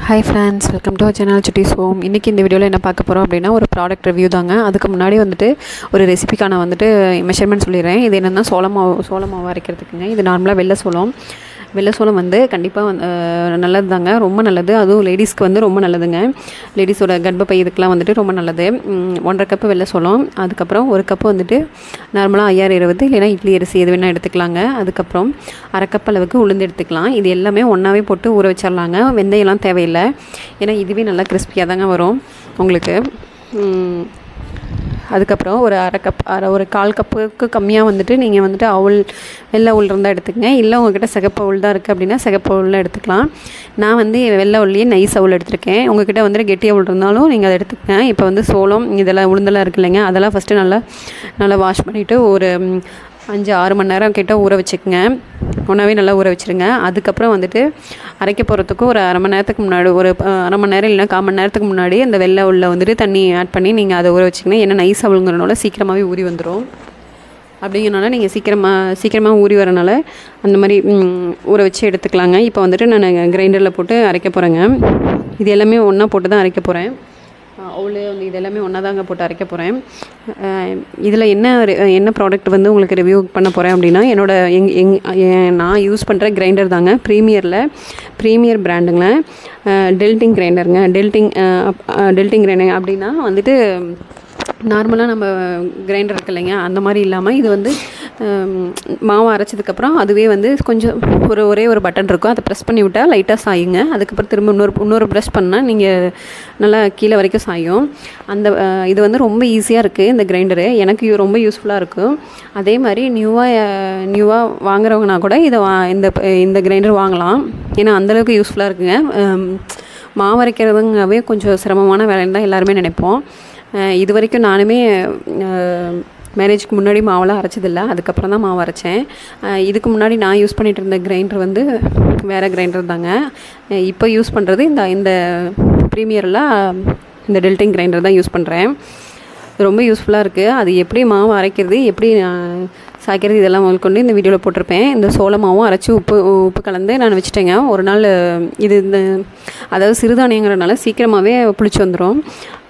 hi friends welcome to channel Chutties home இன்றைக்கி இந்த வீடியோவில் என்ன பார்க்க போகிறோம் அப்படின்னா ஒரு ப்ராடக்ட் ரிவ்யூ தாங்க அதுக்கு முன்னாடி வந்துட்டு ஒரு ரெசிபிக்கான வந்துட்டு மெஷர்மெண்ட் சொல்லிடுறேன் இது என்னென்னா சோள மாவு சோள மாவு அரைக்கிறதுக்குங்க இது நார்மலாக வெள்ளை சோளம் வெள்ளை சோளம் வந்து கண்டிப்பாக வந்து நல்லது தாங்க ரொம்ப நல்லது அதுவும் லேடிஸ்க்கு வந்து ரொம்ப நல்லதுங்க லேடிஸோட கர்ப்பப்பை இதுக்கெலாம் வந்துட்டு ரொம்ப நல்லது ம், ஒன்றரை கப்பு வெள்ளை சோளம் அதுக்கப்புறம் ஒரு கப்பு வந்துட்டு நார்மலாக ஐயாயிரம் இருபது இல்லைன்னா இட்லி அரிசி எது வேணால் எடுத்துக்கலாங்க அதுக்கப்புறம் அரை கப் அளவுக்கு உளுந்து எடுத்துக்கலாம் இது எல்லாமே ஒன்றாவே போட்டு ஊற வச்சிடலாங்க வெந்தயம்லாம் தேவையில்லை ஏன்னா இதுவே நல்லா கிறிஸ்பியாக தாங்க வரும் உங்களுக்கு ம், அதுக்கப்புறம் ஒரு அரை கப் அரை ஒரு கால் கப்புக்கு கம்மியாக வந்துட்டு நீங்கள் வந்துட்டு அவுள் வெள்ளை உள் இருந்தால் எடுத்துக்கங்க இல்லை உங்ககிட்ட சிகப்பு அவுள் தான் இருக்குது அப்படின்னா சிகப்பு அவுளில் எடுத்துக்கலாம் நான் வந்து வெள்ளை உள்லையே நைஸ் அவுள் எடுத்திருக்கேன் உங்ககிட்ட வந்துட்டு கெட்டி அவுள் இருந்தாலும் நீங்கள் அதை எடுத்துக்கங்க இப்போ வந்து சோளம் இதெல்லாம் உளுந்தெல்லாம் இருக்கு இல்லைங்க அதெல்லாம் ஃபஸ்ட்டு நல்லா நல்லா வாஷ் பண்ணிவிட்டு ஒரு ம், அஞ்சு ஆறு மணி நேரம் கிட்ட ஊற வச்சுக்கோங்க ஒன்றாவே நல்லா ஊற வச்சுருங்க அதுக்கப்புறம் வந்துட்டு அரைக்க போகிறதுக்கு ஒரு அரை மணி நேரத்துக்கு முன்னாடி ஒரு அஹ், அரை மணி நேரம் இல்லைன்னா கால் மணி நேரத்துக்கு முன்னாடி அந்த வெள்ளை உள்ள வந்துட்டு தண்ணி ஆட் பண்ணி நீங்கள் அதை ஊற வச்சிங்கன்னா ஏன்னா நைஸ் அவளுங்கிறனால சீக்கிரமாகவே ஊறி வந்துடும் அப்படிங்கிறனால நீங்கள் சீக்கிரமாக சீக்கிரமாக ஊறி வரனால அந்த மாதிரி ம், ஊற வச்சு எடுத்துக்கலாங்க இப்போ வந்துட்டு நான் கிரைண்டரில் போட்டு அரைக்க போகிறேங்க இது எல்லாமே ஒன்றா போட்டு தான் அரைக்க போகிறேன் அவ்வளோ வந்து இது எல்லாமே ஒன்றா தாங்க போட்டு அரைக்க போகிறேன் இதில் என்ன re- என்ன ப்ராடக்ட் வந்து உங்களுக்கு ரிவ்யூ பண்ண போகிறேன் அப்படின்னா என்னோட எங் எங் எ- நான் யூஸ் பண்ணுற கிரைண்டர் தாங்க ப்ரீமியரில் ப்ரீமியர் பிராண்டுங்க டெல்டிங் கிரைண்டருங்க டெல்டிங் டெல்டிங் கிரைண்டர் அப்படின்னா வந்துட்டு நார்மலாக நம்ம கிரைண்டர் இருக்கு இல்லைங்க அந்த மாதிரி இல்லாமல் இது வந்து ஹம், மாவு அரைச்சதுக்கப்புறம் அதுவே வந்து கொஞ்சம் ஒரு ஒரே ஒரு பட்டன் இருக்கும் அதை ப்ரெஸ் பண்ணி விட்டால் லைட்டாக சாயுங்க அதுக்கப்புறம் திரும்ப இன்னொரு இன்னொரு ப்ரெஸ் பண்ணால் நீங்கள் நல்லா கீழே வரைக்கும் சாயும் அந்த அஹ், இது வந்து ரொம்ப ஈஸியாக இருக்குது இந்த கிரைண்டரு எனக்கு யூ- ரொம்ப யூஸ்ஃபுல்லாக இருக்கும் அதே மாதிரி நியூவாக நியூவாக வாங்குறவங்கன்னா கூட இதை வா இந்த இந்த கிரைண்டர் வாங்கலாம் ஏன்னா அந்தளவுக்கு யூஸ்ஃபுல்லாக இருக்குங்க ஹம், மாவு அரைக்கிறதுங்கவே கொஞ்சம் சிரமமான வேலைன்னு தான் எல்லாருமே நினைப்போம் அஹ் இது வரைக்கும் நானுமே மேரேஜ்க்கு முன்னாடி மாவெல்லாம் அரைச்சதில்ல அதுக்கப்புறம் தான் மாவு அரைச்சேன் அஹ் இதுக்கு முன்னாடி நான் யூஸ் பண்ணிட்டு இருந்த கிரைண்டர் வந்து வேறு கிரைண்டர் தாங்க அஹ் இப்போ யூஸ் பண்ணுறது இந்த இந்த ப்ரீமியரில் இந்த டெல்டிங் கிரைண்டர் தான் யூஸ் பண்ணுறேன் ரொம்ப யூஸ்ஃபுல்லாக இருக்குது அது எப்படி மாவு அரைக்கிறது எப்படி அஹ், சாய்க்கிறது இதெல்லாம் உங்களுக்கு கொண்டு இந்த வீடியோவில் போட்டிருப்பேன் இந்த சோள மாவும் அரைச்சி உப்பு உப்பு கலந்து நான் வச்சுட்டேங்க ஒரு நாள் இது இந்த அதாவது சிறுதானியங்கிறனால சீக்கிரமாகவே புளிச்சு வந்துடும்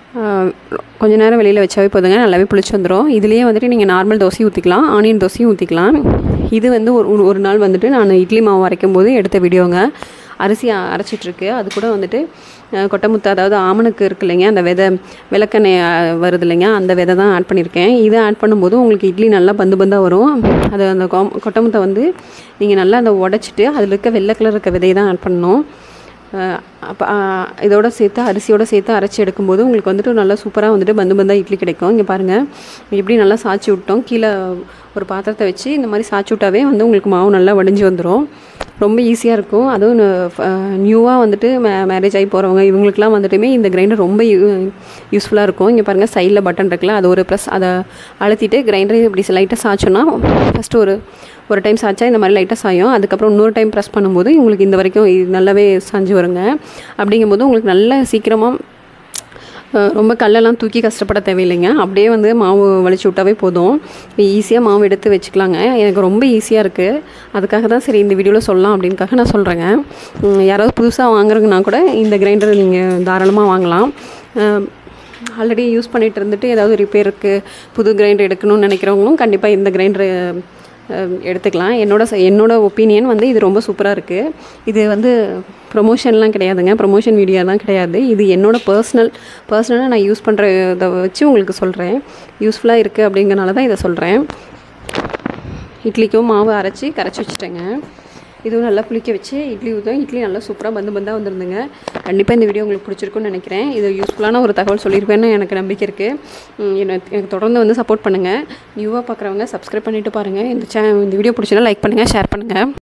கொஞ்ச நேரம் வெளியில் வச்சாவே போதுங்க நல்லாவே புளிச்சு வந்துடும் இதுலேயே வந்துட்டு நீங்கள் நார்மல் தோசையும் ஊற்றிக்கலாம் ஆனியன் தோசையும் ஊற்றிக்கலாம் இது வந்து ஒரு ஒரு- ஒரு நாள் வந்துட்டு நான் இட்லி மாவு அரைக்கும் போது எடுத்த வீடியோங்க அரிசி அ- அரைச்சிட்ருக்கு அது கூட வந்துட்டு அஹ், கொட்டைமுத்து அதாவது ஆமணக்கு இருக்கு இல்லைங்க அந்த விதை விளக்கெண்ணெய் அஹ், வருது இல்லைங்க அந்த விதை தான் ஆட் பண்ணியிருக்கேன் இதை ஆட் பண்ணும்போது உங்களுக்கு இட்லி நல்லா பந்து பந்தாக வரும் அது அந்த கொம் கொட்டைமுத்தை வந்து நீங்கள் நல்லா அந்த உடச்சிட்டு அதில் இருக்க வெள்ளை கலர் இருக்க விதையை தான் ஆட் பண்ணணும் அப்போ இதோட சேர்த்து அரிசியோட சேர்த்து அரைச்சி எடுக்கும்போது உங்களுக்கு வந்துட்டு நல்லா சூப்பராக வந்துட்டு பந்து பந்தாக இட்லி கிடைக்கும் இங்கே பாருங்கள் எப்படி நல்லா சாய்ச்சி விட்டோம் கீழே ஒரு பாத்திரத்தை வச்சு இந்த மாதிரி சாய்ச்சி விட்டாவே வந்து உங்களுக்கு மாவு நல்லா வடிஞ்சு வந்துடும் ரொம்ப ஈஸியாக இருக்கும் அதுவும் நியூவாக வந்துட்டு மே மேரேஜ் ஆகி போகிறவங்க இவங்களுக்குலாம் வந்துட்டுமே இந்த கிரைண்டர் ரொம்ப யூஸ்ஃபுல்லாக இருக்கும் இங்கே பாருங்கள் சைடில் பட்டன் இருக்குல்ல அது ஒரு ப்ரெஸ் அதை அழுத்திட்டு கிரைண்டரை இப்படி லைட்டாக சாய்ச்சோன்னா ஃபஸ்ட்டு ஒரு ஒரு டைம் சாய்ச்சா இந்த மாதிரி லைட்டாக சாயும் அதுக்கப்புறம் இன்னொரு டைம் ப்ரெஸ் பண்ணும்போது உங்களுக்கு இந்த வரைக்கும் இது நல்லாவே சாஞ்சு வருங்க அப்படிங்கும்போது உங்களுக்கு நல்ல சீக்கிரமாக அஹ், ரொம்ப கல்லெல்லாம் தூக்கி கஷ்டப்பட தேவையில்லைங்க அப்படியே வந்து மாவு வலிச்சு விட்டாவே போதும் ஈஸியாக மாவு எடுத்து வச்சுக்கலாங்க எனக்கு ரொம்ப ஈஸியாக இருக்குது அதுக்காக தான் சரி இந்த வீடியோவில் சொல்லலாம் அப்படின்னுக்காக நான் சொல்கிறேங்க உம், யாராவது புதுசாக வாங்குறதுனா கூட இந்த கிரைண்டர் நீங்கள் தாராளமாக வாங்கலாம் ஆல்ரெடி யூஸ் பண்ணிட்டு இருந்துட்டு ஏதாவது ரிப்பேருக்கு புது கிரைண்டர் எடுக்கணும்னு நினைக்கிறவங்களும் கண்டிப்பாக இந்த கிரைண்டர் எடுத்துக்கலாம் என்னோட ச- என்னோட ஒப்பீனியன் வந்து இது ரொம்ப சூப்பராக இருக்குது இது வந்து ப்ரொமோஷன்லாம் கிடையாதுங்க ப்ரொமோஷன் வீடியோலாம் கிடையாது இது என்னோட பர்சனல் பர்சனலாக நான் யூஸ் பண்ணுற இதை வச்சு உங்களுக்கு சொல்கிறேன் யூஸ்ஃபுல்லாக இருக்குது அப்படிங்கிறனால தான் இதை சொல்கிறேன் இட்லிக்கும் மாவு அரைச்சி கரைச்சி வச்சுட்டேங்க இதுவும் நல்லா புளிக்க வச்சு இட்லி ஊற்றும் இட்லி நல்லா சூப்பராக பந்து பந்தாக வந்துருந்துங்க கண்டிப்பாக இந்த வீடியோ உங்களுக்கு பிடிச்சிருக்குன்னு நினைக்கிறேன் இது யூஸ்ஃபுல்லான ஒரு தகவல் சொல்லியிருப்பேன்னு எனக்கு நம்பிக்கை இருக்குது எனக்கு எனக்கு தொடர்ந்து வந்து சப்போர்ட் பண்ணுங்கள் நியூவாக பார்க்குறவங்க சப்ஸ்கிரைப் பண்ணிவிட்டு பாருங்கள் இந்த சே இந்த வீடியோ பிடிச்சினா லைக் பண்ணுங்கள் ஷேர் பண்ணுங்கள்